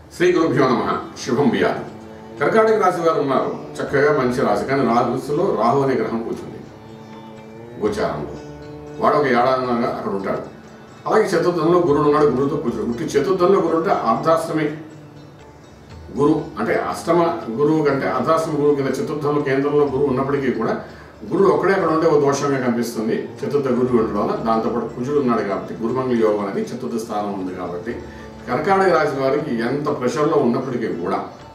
శ్రీ గురుభ్యో నమ శుభం బియాలి కర్కాటక రాశి వారు ఉన్నారు చక్కగా మంచి రాశి కానీ రాశిలో రాహు అనే గ్రహం కూర్చుంది గోచారంలో వాడు ఒక ఏడాదిన్నరగా అక్కడ ఉంటాడు అలాగే చతుర్థంలో గురుడు ఉన్నాడు గురువుతో కూర్చుడు ముఖ్య చతుర్థంలో గురువు అంటే అర్ధాష్టమి గురు అంటే అష్టమ గురువు కంటే అర్ధాష్టమ గురువు కింద చతుర్థంలో కేంద్రంలో గురువు ఉన్నప్పటికీ కూడా గురుడు ఒక్కడే అక్కడ ఉంటే ఒక దోషంగా కనిపిస్తుంది చతుర్థ గురువు ఉండడం వల్ల దాంతోపాటు కుజుడు ఉన్నాడు కాబట్టి గురుమంగళ యోగం అనేది చతుర్థ స్థానం ఉంది కాబట్టి కర్కాటక రాశి వారికి ఎంత ప్రెషర్లో ఉన్నప్పటికీ కూడా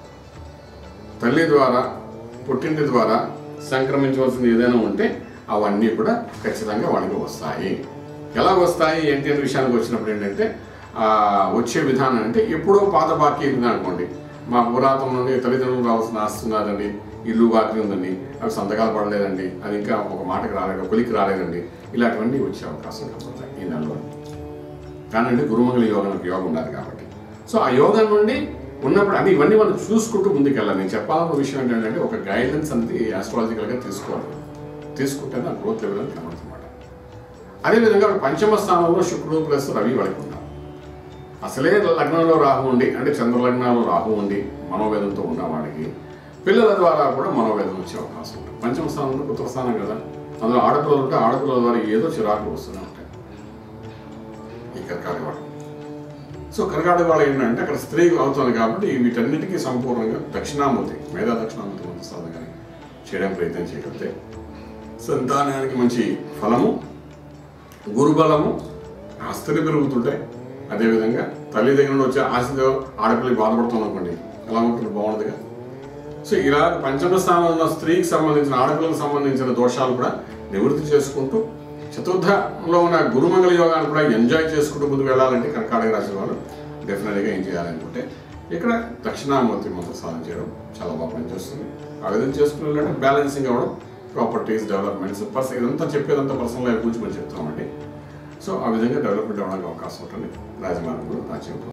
తల్లి ద్వారా పుట్టింటి ద్వారా సంక్రమించవలసింది ఏదైనా ఉంటే అవన్నీ కూడా ఖచ్చితంగా వాళ్ళకి వస్తాయి ఎలా వస్తాయి ఏంటి అనే విషయానికి వచ్చినప్పుడు ఏంటంటే ఆ, వచ్చే విధానం అంటే ఎప్పుడో పాత బాకీ ఉంది అనుకోండి మా పురాతనం నుండి తల్లిదండ్రులు రావాల్సిన ఆస్తి ఉన్నదండి ఇల్లు బాకీ ఉందండి అవి సంతకాలు పడలేదండి అది ఇంకా ఒక మాటకి రాలేదు కొలికి రాలేదండి ఇలాంటివన్నీ వచ్చే అవకాశం కనబడతాయి ఈ నెలలో కానండి గురుమంగళ యోగం ఒక యోగం ఉన్నది కాబట్టి సో ఆ యోగం నుండి ఉన్నప్పుడు అది ఇవన్నీ మనం చూసుకుంటూ ముందుకెళ్ళాలి నేను చెప్పాలన్న విషయం ఏంటంటే ఒక గైడెన్స్ అనేది ఆస్ట్రాలజికల్గా తీసుకోవాలి తీసుకుంటే నా గ్రోత్ లెవెల్ అని కనబడుతుందన్నమాట అదేవిధంగా పంచమ స్థానంలో శుక్రుడు ప్లస్ రవి వాళ్ళకి ఉన్నారు అసలే లగ్నంలో రాహు ఉండి అంటే చంద్రలగ్నాల్లో రాహు ఉండి మనోవేదంతో ఉన్న వాడికి పిల్లల ద్వారా కూడా మనోవేదన వచ్చే అవకాశం ఉంటుంది పంచమ స్థానంలో పుత్ర స్థానం కదా అందులో ఆడపిల్లలు ఉంటే ఆడపిల్లల ద్వారా ఏదో చిరాకులు వస్తూనే ఉంటాయి ఈ కర్కాటక వాడు సో కర్కాటక వాళ్ళు ఏంటంటే అక్కడ స్త్రీ అవుతుంది కాబట్టి వీటన్నిటికీ సంపూర్ణంగా దక్షిణామూర్తి మేధా దక్షిణామూర్తి మంత్ర సాధనని చేయడం ప్రయత్నం చేయగలిగితే సంతానానికి మంచి ఫలము గురుబలము ఆస్తిని పెరుగుతుంటాయి అదేవిధంగా తల్లి దగ్గర నుండి వచ్చే ఆస్తితో ఆడపిల్లకి బాధపడుతుంది అనుకోండి ఎలా ఉంటుంది బాగుండదుగా సో ఇలా పంచమ స్థానంలో ఉన్న స్త్రీకి సంబంధించిన ఆడపిల్లలకు సంబంధించిన దోషాలు కూడా నివృత్తి చేసుకుంటూ చతుర్థంలో ఉన్న గురుమంగళ యోగాన్ని కూడా ఎంజాయ్ చేసుకుంటూ ముందుకు వెళ్ళాలంటే కర్కాటక రాశి వాళ్ళు డెఫినెట్గా ఏం చేయాలనుకుంటే ఇక్కడ దక్షిణామూర్తి మంత్ర సాధన చేయడం చాలా బాగా పనిచేస్తుంది ఆ విధంగా చేసుకుని బ్యాలెన్సింగ్ అవ్వడం ప్రాపర్టీస్ డెవలప్మెంట్స్ పర్సన్ ఇదంతా చెప్పేదంతా పర్సనల్ లైఫ్ గురించి మనం చెప్తామండి సో ఆ విధంగా డెవలప్మెంట్ అవ్వడానికి అవకాశం ఉంటుంది రాజమార్గంలో రాజ్యం